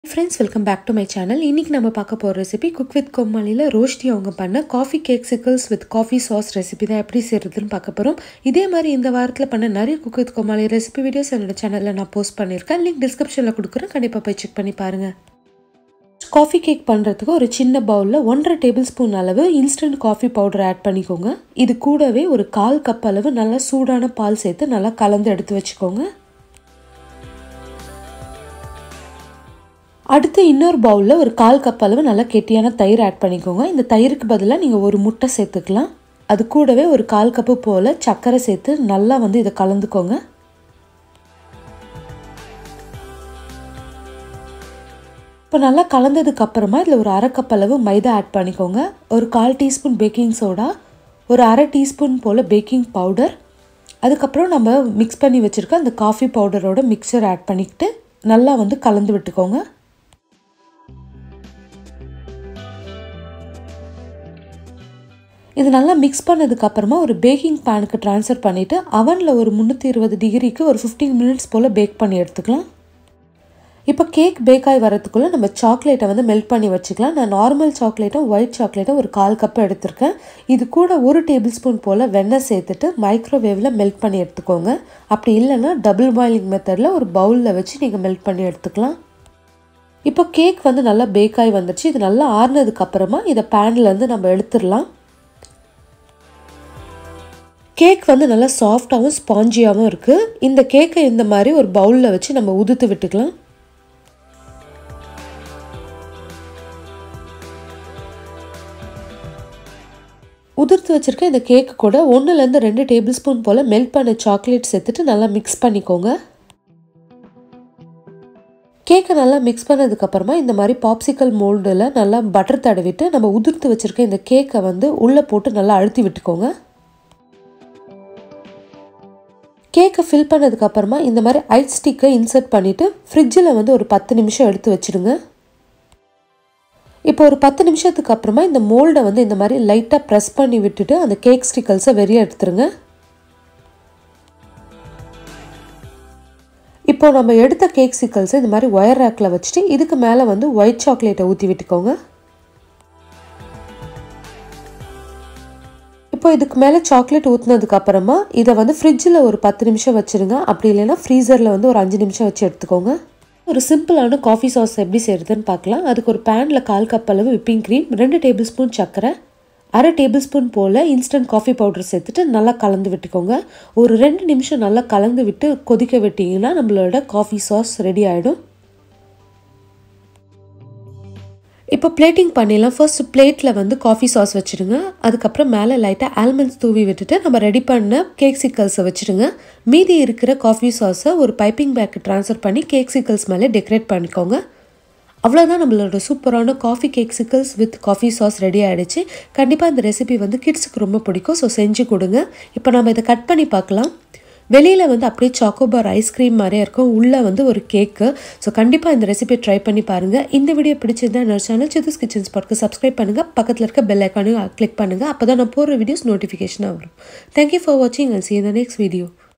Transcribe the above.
friends welcome back to my channel இன்றைக்கி நம்ம பார்க்க போகிற ரெசிபி குக் வித் கோமாளியில் ரோஸ்டி அவங்க பண்ண coffee cake சிக்கல்ஸ் with coffee sauce recipe தான் எப்படி செய்கிறதுன்னு பார்க்க போகிறோம் இதே மாதிரி இந்த வாரத்தில் பண்ண நிறைய குக் வித் கோமாளி ரெசிபி வீடியோஸ் என்னோட சேனலில் நான் போஸ்ட் பண்ணியிருக்கேன் லிங்க் டிஸ்கிரிப்ஷனில் கொடுக்குறேன் கண்டிப்பாக போய் செக் பண்ணி பாருங்கள் காஃபி கேக் பண்ணுறதுக்கு ஒரு சின்ன பவுலில் ஒன்றரை டேபிள் ஸ்பூன் அளவு இன்ஸ்டன்ட் காஃபி பவுடர் ஆட் பண்ணிக்கோங்க இது கூடவே ஒரு கால் கப் அளவு நல்லா சூடான பால் சேர்த்து நல்லா கலந்து எடுத்து வச்சுக்கோங்க அடுத்து இன்னொரு பவுலில் ஒரு கால் கப் அளவு நல்லா கெட்டியான தயிர் ஆட் பண்ணிக்கோங்க இந்த தயிருக்கு பதிலாக நீங்கள் ஒரு முட்டை சேர்த்துக்கலாம் அது கூடவே ஒரு கால் கப்பு போல் சர்க்கரை சேர்த்து நல்லா வந்து இதை கலந்துக்கோங்க இப்போ நல்லா கலந்ததுக்கு அப்புறமா இதில் ஒரு அரை கப் அளவு மைதா ஆட் பண்ணிக்கோங்க ஒரு கால் டீஸ்பூன் பேக்கிங் சோடா ஒரு அரை டீஸ்பூன் போல் பேக்கிங் பவுடர் அதுக்கப்புறம் நம்ம மிக்ஸ் பண்ணி வச்சுருக்க அந்த காஃபி பவுடரோட மிக்சர் ஆட் பண்ணிக்கிட்டு நல்லா வந்து கலந்து விட்டுக்கோங்க இது நல்லா மிக்ஸ் பண்ணதுக்கு அப்புறமா ஒரு பேக்கிங் பேனுக்கு ட்ரான்ஸ்ஃபர் பண்ணிவிட்டு அவனில் ஒரு முந்நூற்றி இருபது டிகிரிக்கு ஒரு ஃபிஃப்டீன் மினிட்ஸ் போல் பேக் பண்ணி எடுத்துக்கலாம் இப்போ கேக் பேக் ஆகி வரதுக்குள்ளே நம்ம சாக்லேட்டை வந்து மெல்ட் பண்ணி வச்சுக்கலாம் நான் நார்மல் சாக்லேட்டும் ஒயிட் சாக்லேட்டும் ஒரு கால் கப் எடுத்திருக்கேன் இது கூட ஒரு டேபிள் ஸ்பூன் போல் வெண்ணெய் சேர்த்துட்டு மைக்ரோவேவில் மெல்ட் பண்ணி எடுத்துக்கோங்க அப்படி இல்லைன்னா டபுள் பாயிலிங் மெத்தடில் ஒரு பவுலில் வச்சு நீங்கள் மெல்ட் பண்ணி எடுத்துக்கலாம் இப்போ கேக் வந்து நல்லா பேக் ஆகி வந்துடுச்சு இது நல்லா ஆறுனதுக்கு அப்புறமா இதை பேன்லேருந்து நம்ம எடுத்துடலாம் கேக் வந்து நல்லா சாஃப்டாகவும் ஸ்பாஞ்சியாகவும் இருக்குது இந்த கேக்கை இந்த மாதிரி ஒரு பவுலில் வச்சு நம்ம உதுத்து விட்டுக்கலாம் உதிர்த்து வச்சுருக்க இந்த கேக்கு கூட ஒன்றுலேருந்து ரெண்டு டேபிள் ஸ்பூன் போல் மெல்ட் பண்ண சாக்லேட் சேர்த்துட்டு நல்லா மிக்ஸ் பண்ணிக்கோங்க கேக்கை நல்லா மிக்ஸ் பண்ணதுக்கப்புறமா இந்த மாதிரி பாப்சிக்கல் மோல்டில் நல்லா பட்டர் தடவிட்டு நம்ம உதிர்த்து வச்சுருக்க இந்த கேக்கை வந்து உள்ளே போட்டு நல்லா அழுத்தி விட்டுக்கோங்க கேக்கை ஃபில் பண்ணதுக்கப்புறமா இந்த மாதிரி ஐஸ் ஸ்டிக்கை இன்சர்ட் பண்ணிவிட்டு ஃப்ரிட்ஜில் வந்து ஒரு பத்து நிமிஷம் எடுத்து வச்சுடுங்க இப்போ ஒரு பத்து நிமிஷத்துக்கு அப்புறமா இந்த மோல்டை வந்து இந்த மாதிரி லைட்டாக ப்ரெஸ் பண்ணி விட்டுட்டு அந்த கேக் ஸ்டிக்கல்ஸை வெளியே எடுத்துருங்க இப்போ நம்ம எடுத்த கேக் ஸ்டிக்கல்ஸை இந்த மாதிரி ஒயர் ரேக்கில் வச்சுட்டு இதுக்கு மேலே வந்து ஒயிட் சாக்லேட்டை ஊற்றி விட்டுக்கோங்க இப்போ இதுக்கு மேலே சாக்லேட் ஊற்றுனதுக்கு அப்புறமா இதை வந்து ஃப்ரிட்ஜில் ஒரு பத்து நிமிஷம் வச்சுருங்க அப்படி இல்லைன்னா ஃப்ரீசரில் வந்து ஒரு அஞ்சு நிமிஷம் வச்சு எடுத்துக்கோங்க ஒரு சிம்பிளான காஃபி சாஸ் எப்படி செய்கிறதுன்னு பார்க்கலாம் அதுக்கு ஒரு பேனில் கால் கப் அளவு விப்பிங் க்ரீம் ரெண்டு டேபிள் ஸ்பூன் சர்க்கரை அரை டேபிள் ஸ்பூன் போல் இன்ஸ்டன்ட் காஃபி பவுடர் சேர்த்துட்டு நல்லா கலந்து விட்டுக்கோங்க ஒரு ரெண்டு நிமிஷம் நல்லா கலந்து விட்டு கொதிக்க விட்டிங்கன்னா நம்மளோட காஃபி சாஸ் ரெடி ஆகிடும் இப்போ பிளேட்டிங் பண்ணிடலாம் ஃபர்ஸ்ட் பிளேட்டில் வந்து காஃபி சாஸ் வச்சுடுங்க அதுக்கப்புறம் மேலே லைட்டாக ஆல்மண்ட்ஸ் தூவி விட்டுட்டு நம்ம ரெடி பண்ண கேக் சிக்கல்ஸை வச்சுடுங்க மீதி இருக்கிற காஃபி சாஸை ஒரு பைப்பிங் பேக்கு ட்ரான்ஸ்ஃபர் பண்ணி கேக் சிக்கல்ஸ் மேலே டெக்கரேட் பண்ணிக்கோங்க அவ்வளோதான் நம்மளோட சூப்பரான coffee cake சிக்கல்ஸ் with coffee sauce ready ஆகிடுச்சு கண்டிப்பாக இந்த ரெசிபி வந்து கிட்ஸுக்கு ரொம்ப பிடிக்கும் ஸோ செஞ்சு கொடுங்க இப்போ நம்ம இதை கட் பண்ணி பார்க்கலாம் வெளியில் வந்து அப்படியே சாக்கோபார் ஐஸ்கிரீம் மாதிரியே இருக்கும் உள்ளே வந்து ஒரு கேக்கு ஸோ கண்டிப்பாக இந்த ரெசிபியை ட்ரை பண்ணி பாருங்கள் இந்த வீடியோ பிடிச்சிருந்தா என்னோட சேனல் சித்துஸ் கிச்சன் ஸ்பாட்க்கு சப்ஸ்கிரைப் பண்ணுங்கள் பக்கத்தில் இருக்க பெல் ஐக்கானையும் கிளிக் பண்ணுங்கள் அப்போ தான் நான் போடுற வீடியோஸ் நோட்டிஃபிகேஷனாக வரும் தேங்க்யூ ஃபார் வாட்சிங் அல் சி இந்த நெக்ஸ்ட் வீடியோ